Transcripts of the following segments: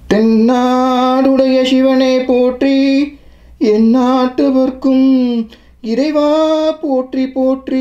தென்னாடுடைய சிவனே போற்றி என் நாட்டவர்க்கும் இறைவா போற்றி போற்றி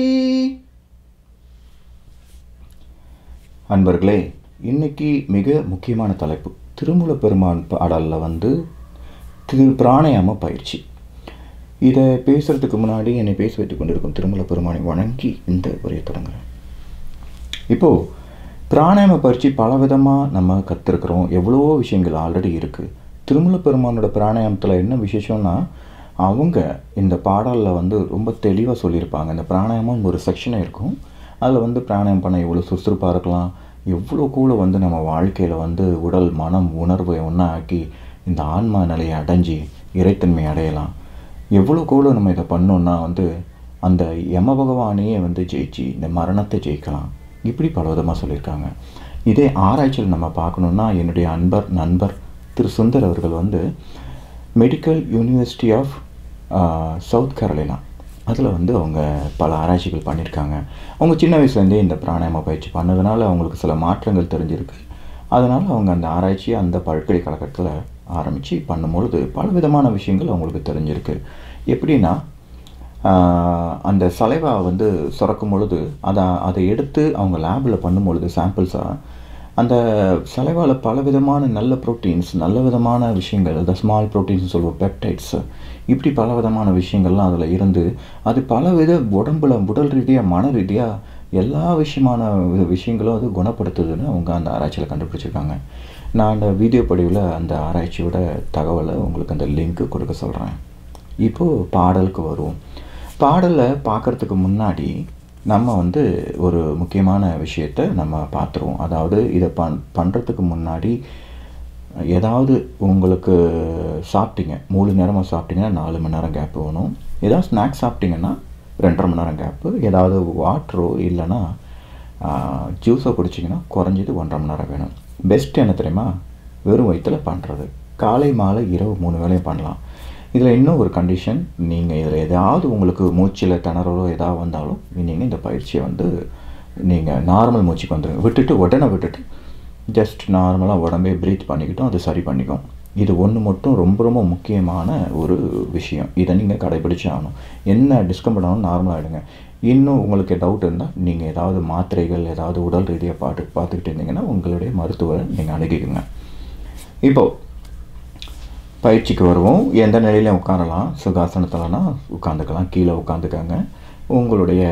அன்பர்களே இன்னைக்கு மிக முக்கியமான தலைப்பு திருமூல பெருமான் பாடலில் வந்து திரு பிராணாயாம பயிற்சி இதை பேசுகிறதுக்கு முன்னாடி என்னை பேச வைத்துக் கொண்டிருக்கும் திருமூல பெருமானை வணங்கி இந்த உரையை தொடங்குறேன் இப்போது பிராணாயாம பயிற்சி பலவிதமாக நம்ம கற்றுருக்குறோம் எவ்வளவோ விஷயங்கள் ஆல்ரெடி இருக்குது திருமூல பெருமானோட பிராணாயாமத்தில் என்ன விசேஷம்னா அவங்க இந்த பாடலில் வந்து ரொம்ப தெளிவாக சொல்லியிருப்பாங்க இந்த பிராணாயாமம் ஒரு செக்ஷனே இருக்கும் அதில் வந்து பிராணாயாமம் பண்ண எவ்வளோ சுறுசுறுப்பாக இருக்கலாம் எவ்வளோ கூட வந்து நம்ம வாழ்க்கையில் வந்து உடல் மனம் உணர்வை ஒன்றா ஆக்கி இந்த ஆன்மா நிலையை அடைஞ்சி இறைத்தன்மை அடையலாம் எவ்வளோ கூட நம்ம இதை பண்ணோன்னா வந்து அந்த யம பகவானையே வந்து ஜெயிச்சு இந்த மரணத்தை ஜெயிக்கலாம் இப்படி பல விதமாக சொல்லியிருக்காங்க இதே ஆராய்ச்சியில் நம்ம பார்க்கணுன்னா என்னுடைய அன்பர் நண்பர் திரு சுந்தர் அவர்கள் வந்து medical university of South Carolina அதில் வந்து அவங்க பல ஆராய்ச்சிகள் பண்ணியிருக்காங்க அவங்க சின்ன வயசுலேருந்தே இந்த பிராணாயாம பயிற்சி பண்ணதுனால அவங்களுக்கு சில மாற்றங்கள் தெரிஞ்சிருக்கு அதனால் அவங்க அந்த ஆராய்ச்சியை அந்த பல்கலைக்கழகத்தில் ஆரம்பித்து பண்ணும்பொழுது பல விதமான விஷயங்கள் அவங்களுக்கு தெரிஞ்சிருக்கு எப்படின்னா அந்த சலைவா வந்து சுரக்கும் பொழுது அதை அதை எடுத்து அவங்க லேபில் பண்ணும் பொழுது சாம்பிள்ஸாக அந்த சலைவாவில் பல விதமான நல்ல ப்ரோட்டீன்ஸ் நல்ல விதமான விஷயங்கள் அந்த ஸ்மால் ப்ரோட்டீன்ஸ் சொல்லுவோம் பெப்டைட்ஸ் இப்படி பல விதமான விஷயங்கள்லாம் அதில் இருந்து அது பல வித உடம்புல உடல் ரீதியாக மன ரீதியாக எல்லா விஷயமான விஷயங்களும் அது குணப்படுத்துதுன்னு அவங்க அந்த ஆராய்ச்சியில் கண்டுபிடிச்சிருக்காங்க நான் அந்த வீடியோ படிவில் அந்த ஆராய்ச்சியோட தகவலை உங்களுக்கு அந்த லிங்க்கு கொடுக்க சொல்கிறேன் இப்போது பாடலுக்கு வருவோம் பாடலை பார்க்குறதுக்கு முன்னாடி நம்ம வந்து ஒரு முக்கியமான விஷயத்தை நம்ம பார்த்துருவோம் அதாவது இதை பண் பண்ணுறதுக்கு முன்னாடி ஏதாவது உங்களுக்கு சாப்பிட்டீங்க மூணு நேரமாக சாப்பிட்டீங்கன்னா நாலு மணி நேரம் கேப் வேணும் ஏதாவது ஸ்நாக்ஸ் சாப்பிட்டீங்கன்னா ரெண்டரை மணி நேரம் கேப்பு ஏதாவது வாட்டரோ இல்லைன்னா ஜூஸோ குடிச்சிங்கன்னா குறைஞ்சது ஒன்றரை மணி நேரம் வேணும் பெஸ்ட் என்ன தெரியுமா வெறும் வயிற்றில் பண்ணுறது காலை மாலை இரவு மூணு வேலையும் பண்ணலாம் இதில் இன்னும் ஒரு கண்டிஷன் நீங்கள் இதில் எதாவது உங்களுக்கு மூச்சில் திணறலோ ஏதாவது வந்தாலும் நீங்கள் இந்த பயிற்சியை வந்து நீங்கள் நார்மல் மூச்சுக்கு வந்துடுங்க விட்டுட்டு உடனே விட்டுட்டு ஜஸ்ட் நார்மலாக உடம்பே ப்ரீத் பண்ணிக்கிட்டோம் அது சரி பண்ணிக்கும் இது ஒன்று மட்டும் ரொம்ப ரொம்ப முக்கியமான ஒரு விஷயம் இதை நீங்கள் கடைபிடிச்சு ஆகணும் என்ன டிஸ்கம்ஃபர்ட் ஆகணும் நார்மலாக ஆகிடுங்க இன்னும் உங்களுக்கு டவுட் இருந்தால் நீங்கள் ஏதாவது மாத்திரைகள் ஏதாவது உடல் ரீதியாக பாட்டு பார்த்துக்கிட்டு இருந்தீங்கன்னா உங்களுடைய மருத்துவரை நீங்கள் அணுகிக்குங்க இப்போது பயிற்சிக்கு வருவோம் எந்த நிலையிலையும் உட்காரலாம் சுகாசனத்தில்னா உட்காந்துக்கலாம் கீழே உட்காந்துக்கங்க உங்களுடைய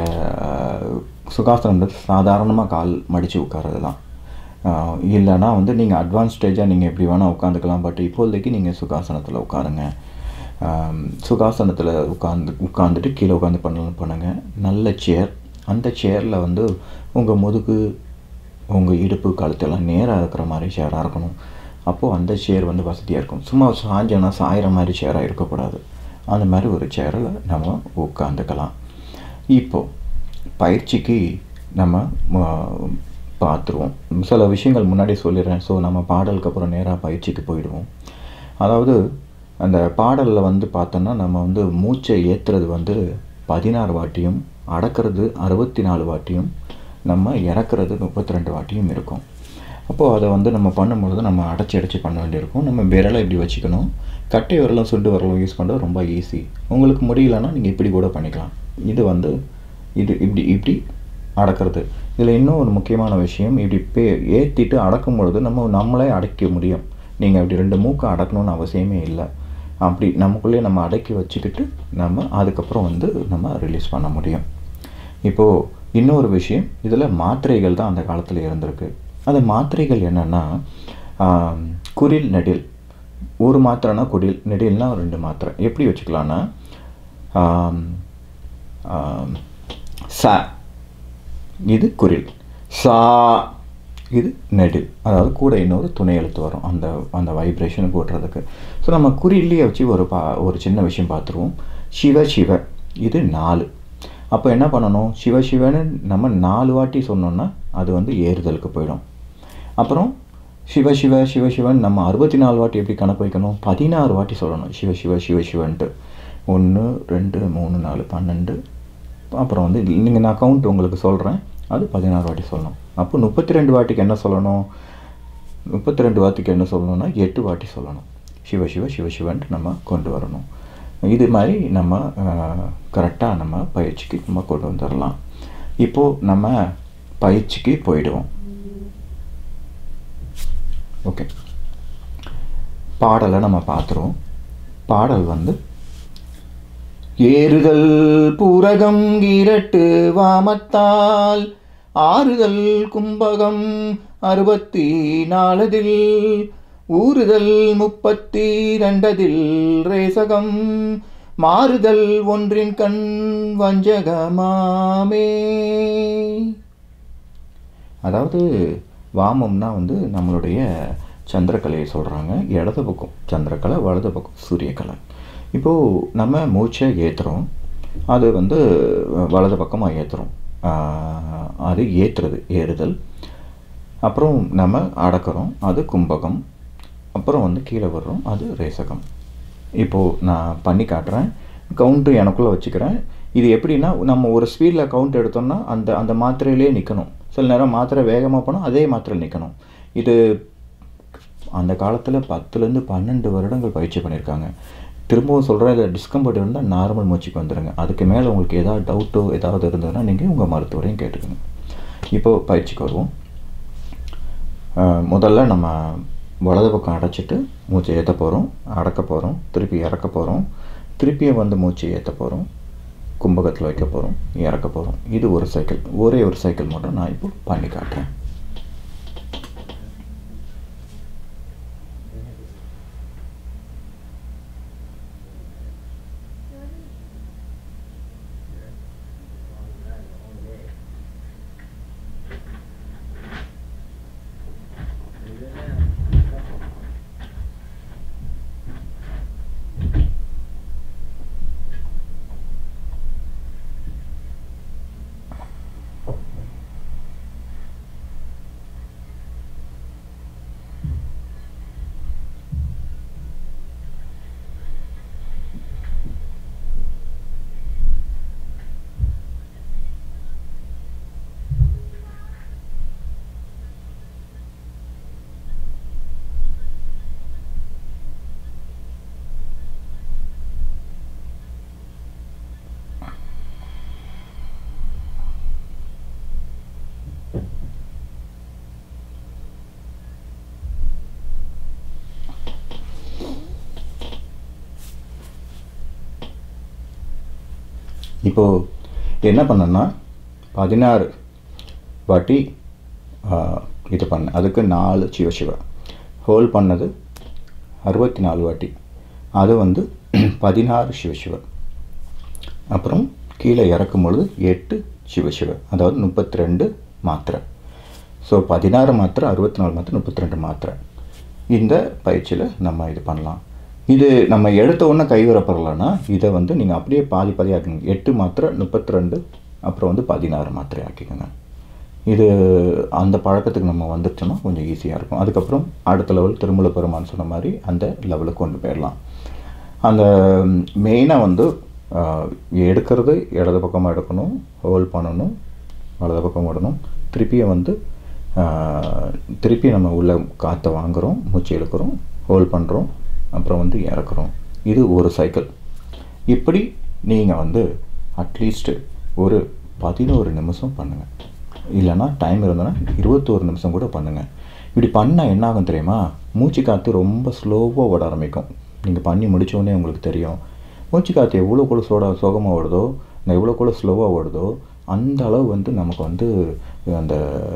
சுகாசனம் சாதாரணமாக கால் மடித்து உட்காரது தான் இல்லைனா வந்து நீங்கள் அட்வான்ஸ் ஸ்டேஜாக நீங்கள் எப்படி வேணால் உட்காந்துக்கலாம் பட் இப்போதைக்கு நீங்கள் சுகாசனத்தில் உட்காருங்க சுகாசனத்தில் உட்காந்து உட்காந்துட்டு கீழே உட்காந்து பண்ண பண்ணுங்கள் நல்ல சேர் அந்த சேரில் வந்து உங்கள் முதுகு உங்கள் இடுப்பு கழுத்தெல்லாம் நேராக இருக்கிற மாதிரி சேராக இருக்கணும் அப்போது அந்த சேர் வந்து வசதியாக இருக்கும் சும்மா சாஞ்சோன்னா சாயிற மாதிரி சேராக இருக்கக்கூடாது அந்த மாதிரி ஒரு சேரில் நம்ம உட்காந்துக்கலாம் இப்போது பயிற்சிக்கு நம்ம பார்த்துருவோம் சில விஷயங்கள் முன்னாடி சொல்லிடுறேன் ஸோ நம்ம பாடலுக்கு அப்புறம் நேராக பயிற்சிக்கு போயிடுவோம் அதாவது அந்த பாடலில் வந்து பார்த்தோன்னா நம்ம வந்து மூச்சை ஏற்றுறது வந்து பதினாறு வாட்டியும் அடக்கிறது அறுபத்தி நாலு வாட்டியும் நம்ம இறக்குறது முப்பத்தி ரெண்டு வாட்டியும் இருக்கும் அப்போது அதை வந்து நம்ம பண்ணும்பொழுது நம்ம அடைச்சி அடைச்சி பண்ண வேண்டியிருக்கும் நம்ம விரலை இப்படி வச்சுக்கணும் கட்டை விரலும் சுண்டு விரலும் யூஸ் பண்ணுறது ரொம்ப ஈஸி உங்களுக்கு முடியலன்னா நீங்கள் இப்படி கூட பண்ணிக்கலாம் இது வந்து இது இப்படி இப்படி அடக்கிறது இதில் இன்னும் ஒரு முக்கியமான விஷயம் இப்படி பே ஏற்றிட்டு அடக்கும் பொழுது நம்ம நம்மளே அடைக்க முடியும் நீங்கள் அப்படி ரெண்டு மூக்கை அடக்கணும்னு அவசியமே இல்லை அப்படி நமக்குள்ளேயே நம்ம அடக்கி வச்சுக்கிட்டு நம்ம அதுக்கப்புறம் வந்து நம்ம ரிலீஸ் பண்ண முடியும் இப்போது இன்னொரு விஷயம் இதில் மாத்திரைகள் தான் அந்த காலத்தில் இருந்திருக்கு அந்த மாத்திரைகள் என்னென்னா குரில் நெடில் ஒரு மாத்திரைனா குடில் நெடில்னா ரெண்டு மாத்திரை எப்படி வச்சுக்கலான்னா ச இது குரில் சா இது நெடில் அதாவது கூட இன்னொரு துணை எழுத்து வரும் அந்த அந்த வைப்ரேஷனை போட்டுறதுக்கு ஸோ நம்ம குறியிலேயே வச்சு ஒரு பா ஒரு சின்ன விஷயம் பார்த்துருவோம் சிவ சிவ இது நாலு அப்போ என்ன பண்ணணும் சிவ சிவன்னு நம்ம நாலு வாட்டி சொன்னோன்னா அது வந்து ஏறுதலுக்கு போயிடும் அப்புறம் சிவ சிவ சிவ சிவன் நம்ம அறுபத்தி நாலு வாட்டி எப்படி கணக்கு வைக்கணும் பதினாறு வாட்டி சொல்லணும் சிவ சிவ சிவ சிவன்ட்டு ஒன்று ரெண்டு மூணு நாலு பன்னெண்டு அப்புறம் வந்து நீங்கள் நான் கவுண்ட் உங்களுக்கு சொல்கிறேன் அது பதினாறு வாட்டி சொல்லணும் அப்போ முப்பத்தி ரெண்டு வாட்டிக்கு என்ன சொல்லணும் முப்பத்தி ரெண்டு வார்த்தைக்கு என்ன சொல்லணும்னா எட்டு வாட்டி சொல்லணும் சிவ சிவ சிவ சிவன்ட்டு நம்ம கொண்டு வரணும் இது மாதிரி நம்ம கரெக்டாக நம்ம பயிற்சிக்கு நம்ம கொண்டு வந்துடலாம் இப்போது நம்ம பயிற்சிக்கு போயிடுவோம் ஓகே பாடலை நம்ம பார்த்துருவோம் பாடல் வந்து ஏறுதல் பூரகம் இரட்டு வாமத்தால் ஆறுதல் கும்பகம் அறுபத்தி நாலதில் ஊறுதல் முப்பத்தி ரெண்டதில் ரேசகம் மாறுதல் ஒன்றின் கண் வஞ்சகமாமே அதாவது வாமம்னா வந்து நம்மளுடைய சந்திரக்கலையை சொல்கிறாங்க இடது பக்கம் சந்திரக்கலை வலது பக்கம் சூரியக்கலை இப்போது நம்ம மூச்சை ஏற்றுறோம் அது வந்து வலது பக்கமாக ஏற்றுறோம் அது ஏற்றுறது ஏறுதல் அப்புறம் நம்ம அடக்கிறோம் அது கும்பகம் அப்புறம் வந்து கீழே வர்றோம் அது ரேசகம் இப்போது நான் பண்ணி காட்டுறேன் கவுண்ட்டு எனக்குள்ளே வச்சுக்கிறேன் இது எப்படின்னா நம்ம ஒரு ஸ்பீடில் கவுண்ட் எடுத்தோம்னா அந்த அந்த மாத்திரையிலே நிற்கணும் சில நேரம் மாத்திரை வேகமாக போனால் அதே மாத்திரையில் நிற்கணும் இது அந்த காலத்தில் பத்துலேருந்து பன்னெண்டு வருடங்கள் பயிற்சி பண்ணியிருக்காங்க திரும்பவும் சொல்கிறேன் இதில் டிஸ்கம்ஃபர்ட் இருந்தால் நார்மல் மூச்சுக்கு வந்துடுங்க அதுக்கு மேலே உங்களுக்கு ஏதாவது டவுட்டோ ஏதாவது இருந்ததுன்னா நீங்கள் உங்கள் மருத்துவரையும் கேட்டுக்கோங்க இப்போது பயிற்சிக்கு வருவோம் முதல்ல நம்ம வலது பக்கம் அடைச்சிட்டு மூச்சை ஏற்ற போகிறோம் அடக்க போகிறோம் திருப்பி இறக்க போகிறோம் திருப்பியும் வந்து மூச்சை ஏற்ற போகிறோம் கும்பகத்தில் வைக்க போகிறோம் இறக்க போகிறோம் இது ஒரு சைக்கிள் ஒரே ஒரு சைக்கிள் மட்டும் நான் இப்போ பண்ணி காட்டுறேன் இப்போது என்ன பண்ணேன்னா பதினாறு வாட்டி இது பண்ணேன் அதுக்கு நாலு சிவ சிவ ஹோல் பண்ணது அறுபத்தி நாலு வாட்டி அது வந்து பதினாறு சிவ சிவ அப்புறம் கீழே இறக்கும் பொழுது எட்டு சிவ சிவ அதாவது முப்பத்தி ரெண்டு மாத்திரை ஸோ பதினாறு மாத்திரை அறுபத்தி நாலு மாத்திரை முப்பத்தி ரெண்டு மாத்திரை இந்த பயிற்சியில் நம்ம இது பண்ணலாம் இது நம்ம எடுத்த உடனே கை வரப்படலைன்னா இதை வந்து நீங்கள் அப்படியே பாதி பாதி ஆக்குங்க எட்டு மாத்திரை முப்பத்தி ரெண்டு அப்புறம் வந்து பதினாறு மாத்திரை ஆக்கிக்கோங்க இது அந்த பழக்கத்துக்கு நம்ம வந்துருச்சோன்னா கொஞ்சம் ஈஸியாக இருக்கும் அதுக்கப்புறம் அடுத்த லெவல் திருமூல பெருமான்னு சொன்ன மாதிரி அந்த லெவலுக்கு கொண்டு போயிடலாம் அந்த மெயினாக வந்து எடுக்கிறது இடது பக்கமாக எடுக்கணும் ஹோல் பண்ணணும் வலது பக்கம் விடணும் திருப்பியும் வந்து திருப்பி நம்ம உள்ள காற்றை வாங்குகிறோம் மூச்சு இழுக்கிறோம் ஹோல் பண்ணுறோம் அப்புறம் வந்து இறக்குறோம் இது ஒரு சைக்கிள் இப்படி நீங்கள் வந்து அட்லீஸ்ட்டு ஒரு பதினோரு நிமிஷம் பண்ணுங்கள் இல்லைன்னா டைம் இருந்ததுன்னா இருபத்தோரு நிமிஷம் கூட பண்ணுங்கள் இப்படி பண்ணால் என்ன ஆகும் தெரியுமா மூச்சு காற்று ரொம்ப ஸ்லோவாக ஓட ஆரம்பிக்கும் நீங்கள் பண்ணி முடித்தோடனே உங்களுக்கு தெரியும் மூச்சு காற்று எவ்வளோ கூட சோட சோகமாக ஓடுதோ எவ்வளோ கூட ஸ்லோவாக ஓடுதோ அந்த அளவு வந்து நமக்கு வந்து அந்த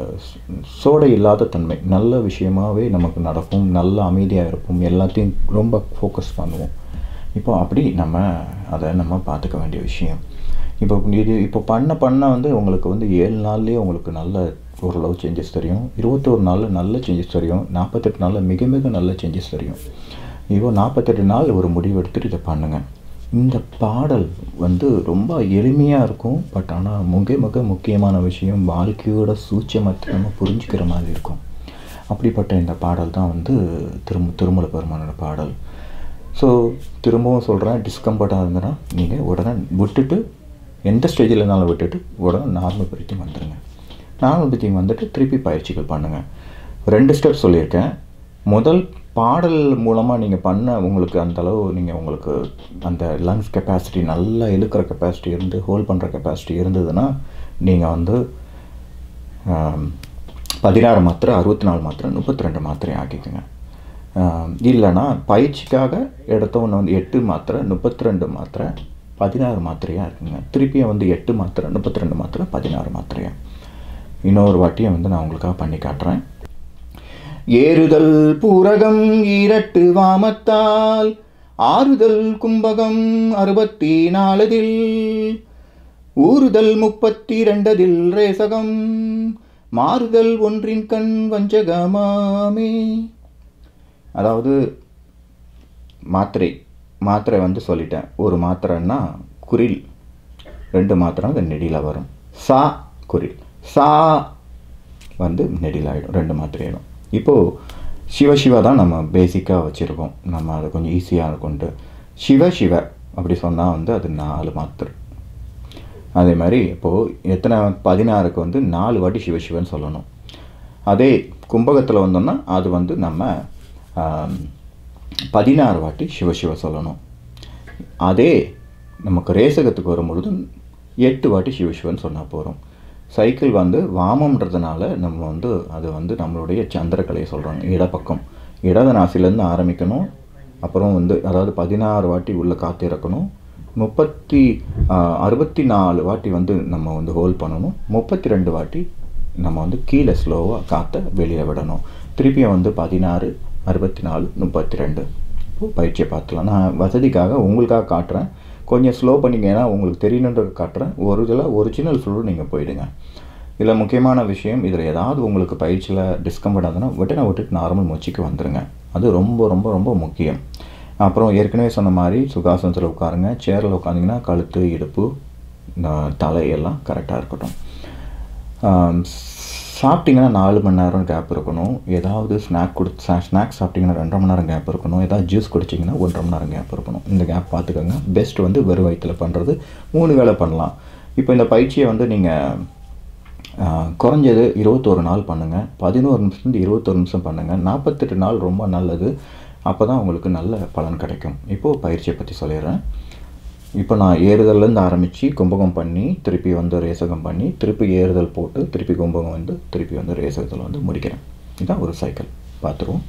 சோடை இல்லாத தன்மை நல்ல விஷயமாகவே நமக்கு நடக்கும் நல்ல அமைதியாக இருப்போம் எல்லாத்தையும் ரொம்ப ஃபோக்கஸ் பண்ணுவோம் இப்போ அப்படி நம்ம அதை நம்ம பார்த்துக்க வேண்டிய விஷயம் இப்போ இது இப்போ பண்ண பண்ண வந்து உங்களுக்கு வந்து ஏழு நாள்லேயே உங்களுக்கு நல்ல ஓரளவு சேஞ்சஸ் தெரியும் இருபத்தோரு நாளில் நல்ல சேஞ்சஸ் தெரியும் நாற்பத்தெட்டு நாளில் மிக மிக நல்ல சேஞ்சஸ் தெரியும் இப்போ நாற்பத்தெட்டு நாள் ஒரு முடிவு எடுத்துகிட்டு இதை பண்ணுங்கள் இந்த பாடல் வந்து ரொம்ப எளிமையாக இருக்கும் பட் ஆனால் மிக மிக முக்கியமான விஷயம் வாழ்க்கையோட சூட்சமத்தை நம்ம புரிஞ்சுக்கிற மாதிரி இருக்கும் அப்படிப்பட்ட இந்த பாடல் தான் வந்து திரும் திருமல பெருமானோட பாடல் ஸோ திரும்பவும் சொல்கிறேன் டிஸ்கம்ஃபர்ட்டாக இருந்ததுன்னா நீங்கள் உடனே விட்டுட்டு எந்த ஸ்டேஜில் இருந்தாலும் விட்டுட்டு உடனே நார்மல் பிரீத்திங் வந்துடுங்க நார்மல் பிரீத்திங் வந்துட்டு திருப்பி பயிற்சிகள் பண்ணுங்கள் ரெண்டு ஸ்டெப் சொல்லியிருக்கேன் முதல் பாடல் மூலமாக நீங்கள் பண்ண உங்களுக்கு அந்த அளவு நீங்கள் உங்களுக்கு அந்த லங்ஸ் கெப்பாசிட்டி நல்லா இழுக்கிற கெப்பாசிட்டி இருந்து ஹோல்ட் பண்ணுற கெப்பாசிட்டி இருந்ததுன்னா நீங்கள் வந்து ஆம், பதினாறு மாத்திரை அறுபத்தி நாலு மாத்திரை முப்பத்தி ரெண்டு மாத்திரை ஆக்கிக்கோங்க ஆம், இல்லைன்னா பயிற்சிக்காக எடுத்தவொன்று வந்து எட்டு மாத்திரை முப்பத்தி ரெண்டு மாத்திரை பதினாறு மாத்திரையாக இருக்குங்க திருப்பியும் வந்து எட்டு மாத்திரை முப்பத்தி ரெண்டு மாத்திரை பதினாறு மாத்திரையாக இன்னொரு வாட்டியும் வந்து நான் உங்களுக்காக பண்ணி காட்டுறேன் ஏறுதல் பூரகம் ஈரட்டு வாமத்தால் ஆறுதல் கும்பகம் அறுபத்தி நாலதில் ஊறுதல் முப்பத்தி ரெண்டதில் ரேசகம் மாறுதல் ஒன்றின் கண் வஞ்சகமாமே அதாவது மாத்திரை மாத்திரை வந்து சொல்லிட்டேன் ஒரு மாத்திரைன்னா குரில் ரெண்டு மாத்திரை அது நெடியில் வரும் சா குரில் சா வந்து நெடில் ஆகிடும் ரெண்டு மாத்திரை ஆகிடும் இப்போது சிவ சிவா தான் நம்ம பேசிக்காக வச்சுருக்கோம் நம்ம அது கொஞ்சம் ஈஸியாக இருக்கும்ட்டு சிவ சிவ அப்படி சொன்னால் வந்து அது நாலு மாத்திரை அதே மாதிரி இப்போது எத்தனை பதினாறுக்கு வந்து நாலு வாட்டி சிவ சிவன்னு சொல்லணும் அதே கும்பகத்தில் வந்தோம்னா அது வந்து நம்ம ஆம், பதினாறு வாட்டி சிவ சிவ சொல்லணும் அதே நமக்கு ரேசகத்துக்கு வரும்பொழுது எட்டு வாட்டி சிவ சிவன்னு சொன்னால் போகிறோம் சைக்கிள் வந்து வாமம்ன்றதுனால நம்ம வந்து அது வந்து நம்மளுடைய சந்திரக்கலையை சொல்கிறாங்க இடப்பக்கம் இடது நாசிலேருந்து ஆரம்பிக்கணும் அப்புறம் வந்து அதாவது பதினாறு வாட்டி உள்ள காற்று இறக்கணும் முப்பத்தி ஆஹ், அறுபத்தி நாலு வாட்டி வந்து நம்ம வந்து ஹோல்ட் பண்ணணும் முப்பத்தி ரெண்டு வாட்டி நம்ம வந்து கீழே ஸ்லோவாக காற்றை வெளியே விடணும் திருப்பியும் வந்து பதினாறு அறுபத்தி நாலு முப்பத்தி ரெண்டு இப்போ பயிற்சியை பார்த்துலாம் நான் வசதிக்காக உங்களுக்காக காட்டுறேன் கொஞ்சம் ஸ்லோ பண்ணிங்க ஏன்னா உங்களுக்கு தெரியணுன்றது காட்டுறேன் ஒரு இதில் ஒரிஜினல் ஃப்ளூ நீங்கள் போயிடுங்க இதில் முக்கியமான விஷயம் இதில் ஏதாவது உங்களுக்கு பயிற்சியில் டிஸ்கம்ஃபர்ட் ஆகுதுன்னா விட்டனை விட்டுட்டு நார்மல் மூச்சுக்கு வந்துடுங்க அது ரொம்ப ரொம்ப ரொம்ப முக்கியம் அப்புறம் ஏற்கனவே சொன்ன மாதிரி சுகாசனத்தில் உட்காருங்க சேரில் உட்காந்திங்கன்னா கழுத்து இடுப்பு ந- தலை எல்லாம் கரெக்டாக இருக்கட்டும் ஆம், சாப்பிட்டீங்கன்னா நாலு மணி நேரம் கேப் இருக்கணும் ஏதாவது ஸ்நாக் கொடு ஸ்நாக்ஸ் சாப்பிட்டீங்கன்னா ரெண்டரை மணி நேரம் கேப் இருக்கணும் ஏதாவது ஜூஸ் குடிச்சிங்கன்னா ஒன்றரை மணி நேரம் கேப் இருக்கணும் இந்த கேப் பார்த்துக்கோங்க பெஸ்ட் வந்து வெறும் வயிற்றில் பண்ணுறது மூணு வேளை பண்ணலாம் இப்போ இந்த பயிற்சியை வந்து நீங்கள் குறைஞ்சது இருபத்தோரு நாள் பண்ணுங்கள் பதினோரு நிமிஷத்துலேருந்து இருபத்தொரு நிமிஷம் பண்ணுங்கள் நாற்பத்தெட்டு நாள் ரொம்ப நல்லது அப்போ தான் உங்களுக்கு நல்ல பலன் கிடைக்கும் இப்போது பயிற்சியை பற்றி சொல்லிடுறேன் இப்போ நான் ஏறுதல்லேருந்து ஆரம்பித்து கும்பகம் பண்ணி திருப்பி வந்து ரேசகம் பண்ணி திருப்பி ஏறுதல் போட்டு திருப்பி கும்பகம் வந்து திருப்பி வந்து ரேசகத்தில் வந்து முடிக்கிறேன் இதுதான் ஒரு சைக்கிள் பார்த்துருவோம்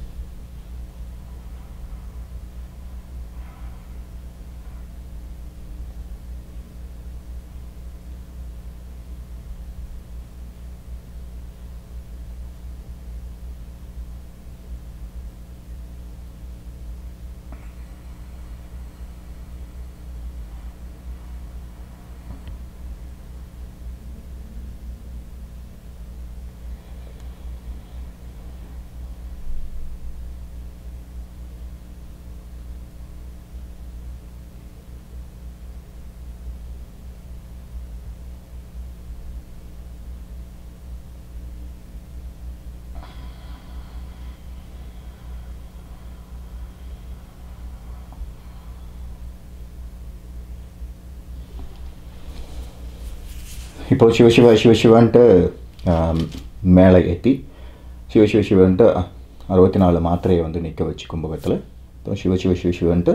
இப்போ சிவ சிவ சிவ சிவன்ட்டு ஆம், மேலே ஏற்றி சிவ சிவ சிவன்ட்டு அறுபத்தி நாலு மாத்திரையை வந்து நிற்க வச்சு கும்பகத்தில் அப்புறம் சிவ சிவ சிவ சிவன்ட்டு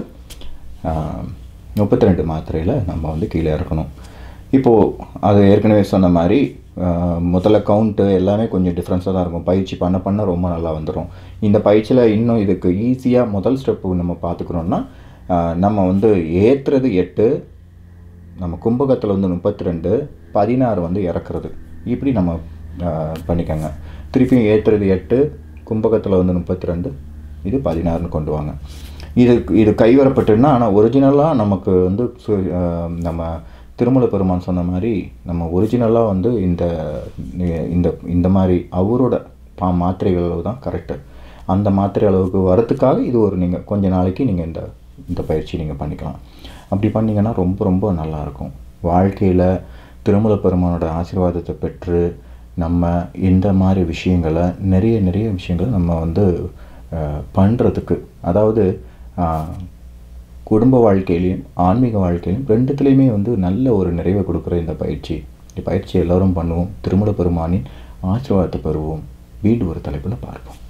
முப்பத்தி ரெண்டு மாத்திரையில் நம்ம வந்து கீழே இறக்கணும் இப்போது அது ஏற்கனவே சொன்ன மாதிரி ஆஹ், முதல்ல கவுண்ட்டு எல்லாமே கொஞ்சம் டிஃப்ரென்ஸாக தான் இருக்கும் பயிற்சி பண்ண பண்ண ரொம்ப நல்லா வந்துடும் இந்த பயிற்சியில் இன்னும் இதுக்கு ஈஸியாக முதல் ஸ்டெப்பு நம்ம பார்த்துக்கணுன்னா ஆஹ், நம்ம வந்து ஏற்றுறது எட்டு நம்ம கும்பகத்தில் வந்து முப்பத்தி ரெண்டு பதினாறு வந்து இறக்குறது இப்படி நம்ம ஆஹ், பண்ணிக்கோங்க திருப்பியும் ஏற்றுறது எட்டு கும்பகத்தில் வந்து முப்பத்தி ரெண்டு இது பதினாறுன்னு கொண்டு வாங்க இது இது கைவரப்பட்டுன்னா ஆனால் ஒரிஜினலாக நமக்கு வந்து சு- ஆஹ், நம்ம திருமல பெருமான் சொன்ன மாதிரி நம்ம ஒரிஜினலாக வந்து இந்த இந்த இந்த மாதிரி அவரோட பா மாத்திரைகள் அளவு தான் கரெக்டு அந்த மாத்திரை அளவுக்கு வரத்துக்காக இது ஒரு நீங்கள் கொஞ்ச நாளைக்கு நீங்கள் இந்த இந்த பயிற்சி நீங்கள் பண்ணிக்கலாம் அப்படி பண்ணிங்கன்னா ரொம்ப ரொம்ப நல்லாயிருக்கும் வாழ்க்கையில் திருமல பெருமானோட ஆசீர்வாதத்தை பெற்று நம்ம இந்த மாதிரி விஷயங்களை நிறைய நிறைய விஷயங்களை நம்ம வந்து பண்ணுறதுக்கு அதாவது ஆஹ், குடும்ப வாழ்க்கையிலையும் ஆன்மீக வாழ்க்கையிலையும் ரெண்டுத்துலேயுமே வந்து நல்ல ஒரு நிறைவை கொடுக்குற இந்த பயிற்சி இந்த பயிற்சி எல்லோரும் பண்ணுவோம் திருமல பெருமானின் ஆசீர்வாதத்தை பெறுவோம் வீடு ஒரு தலைப்பில் பார்ப்போம்